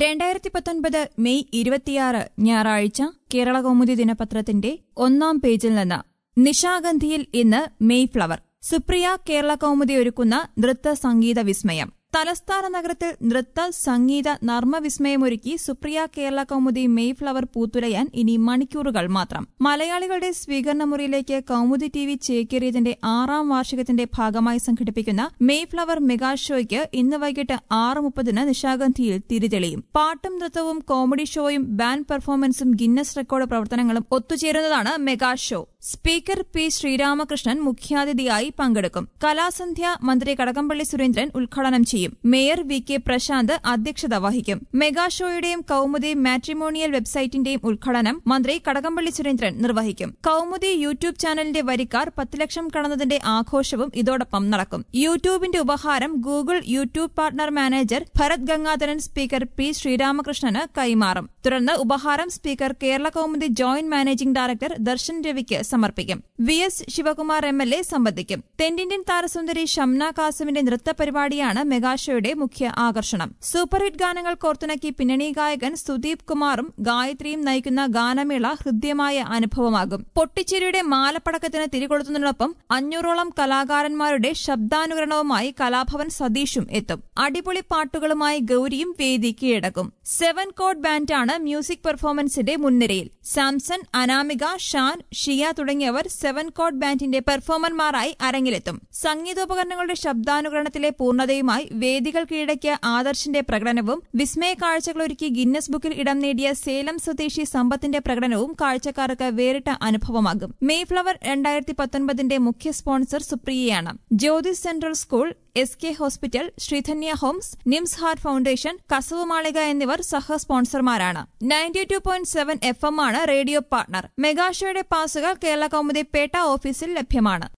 രണ്ടായിരത്തി പത്തൊൻപത് മെയ് ഇരുപത്തിയാറ് ഞായറാഴ്ച കേരള കൗമുദി ദിനപത്രത്തിന്റെ ഒന്നാം പേജിൽ നിന്ന് നിശാഗന്ധിയിൽ ഇന്ന് മെയ് ഫ്ലവർ സുപ്രിയ കേരള കൗമുദി ഒരുക്കുന്ന നൃത്ത സംഗീത വിസ്മയം തലസ്ഥാന നഗരത്തിൽ നൃത്ത സംഗീത നർമ്മവിസ്മയമൊരുക്കി സുപ്രിയ കേരള കൗമുദി മെയ് ഫ്ലവർ പൂത്തുലയാൻ ഇനി മണിക്കൂറുകൾ മാത്രം മലയാളികളുടെ സ്വീകരണ മുറിയിലേക്ക് കൗമുദി ടി വി ചേക്കേറിയതിന്റെ ആറാം വാർഷികത്തിന്റെ ഭാഗമായി സംഘടിപ്പിക്കുന്ന മെയ് ഫ്ലവർ മെഗാ ഷോയ്ക്ക് ഇന്ന് വൈകിട്ട് ആറ് മുപ്പതിന് നിശാഗന്ധിയിൽ തിരിതെളിയും പാട്ടും നൃത്തവും കോമഡി ഷോയും ബാൻഡ് പെർഫോമൻസും ഗിന്നസ് റെക്കോർഡ് പ്രവർത്തനങ്ങളും ഒത്തുചേരുന്നതാണ് mega show speaker P Sreeramakrishnan മുഖ്യാതിഥിയായി പങ്കെടുക്കും കലാസന്ധ്യ മന്ത്രി കടകംപള്ളി സുരേന്ദ്രൻ ഉദ്ഘാടനം ചെയ്യും മേയർ വി കെ പ്രശാന്ത് അധ്യക്ഷത വഹിക്കും മെഗാ ഷോയുടെയും കൌമുദി മാട്രിമോണിയൽ വെബ്സൈറ്റിന്റെയും ഉദ്ഘാടനം മന്ത്രി കടകംപള്ളി സുരേന്ദ്രൻ നിർവഹിക്കും കൌമുദി യൂട്യൂബ് ചാനലിന്റെ വരിക്കാർ പത്ത് ലക്ഷം കടന്നതിന്റെ ആഘോഷവും ഇതോടൊപ്പം നടക്കും യൂട്യൂബിന്റെ ഉപഹാരം Google YouTube partner manager Bharath Gangadharan speaker P ശ്രീരാമകൃഷ്ണന് കൈമാറും തുടർന്ന് ഉപഹാരം speaker Kerala Kaumudi joint managing director Darshan രവിക്ക് സമർപ്പിക്കും V S Sivakumar M L A സംബന്ധിക്കും തെന്നിന്ത്യൻ താരസുന്ദരി ഷംന കാസിമിന്റെ നൃത്ത പരിപാടിയാണ് മെഗാഷോയുടെ മുഖ്യ ആകർഷണം സൂപ്പർ ഹിറ്റ് ഗാനങ്ങൾ കോർത്തിണക്കി പിന്നണി ഗായകൻ സുദീപ് കുമാറും ഗായത്രിയും നയിക്കുന്ന ഗാനമേള ഹൃദ്യമായ അനുഭവമാകും പൊട്ടിച്ചിരിയുടെ മാലപ്പടക്കത്തിന് തിരികൊളുത്തുന്നതിനൊപ്പം അഞ്ഞൂറോളം കലാകാരന്മാരുടെ ശബ്ദാനുകരണവുമായി കലാഭവൻ സതീഷും എത്തും അടിപൊളി പാട്ടുകളുമായി ഗൌരിയും വേദി കീഴടക്കും സെവൻ കോഡ് ബാൻഡാണ് മ്യൂസിക് പെർഫോമൻസിന്റെ മുൻനിരയിൽ സാംസൺ അനാമിക ഷാൻ ഷിയ തുടങ്ങിയവർ സെവൻ കോഡ് ബാൻഡിന്റെ പെർഫോമർമാരായി അരങ്ങിലെത്തും സംഗീതോപകരണങ്ങളുടെ ശബ്ദാനുകരണത്തിലെ പൂർണ്ണതയുമായി വേദികൾ കീഴടക്കിയ ആദർശിന്റെ പ്രകടനവും വിസ്മയ കാഴ്ചകളൊരുക്കി ഗിന്നസ് ബുക്കിൽ ഇടം നേടിയ സേലം സ്വദേശി സമ്പത്തിന്റെ പ്രകടനവും കാഴ്ചക്കാർക്ക് വേറിട്ട അനുഭവമാകും മെയ് ഫ്ലവർ രണ്ടായിരത്തി പത്തൊൻപതിന്റെ മുഖ്യ സ്പോൺസർ സുപ്രിയയാണ് Jyothis central school S K hospital Sreedhanya homes NIMS heart foundation Kasavu Maalika എന്നിവർ സഹ സ്പോൺസർമാരാണ് ninety two point seven F M ആണ് റേഡിയോ പാർട്ണർ മെഗാഷോയുടെ പാസുകൾ കേരള കൗമുദി പേട്ട ഓഫീസിൽ ലഭ്യമാണ്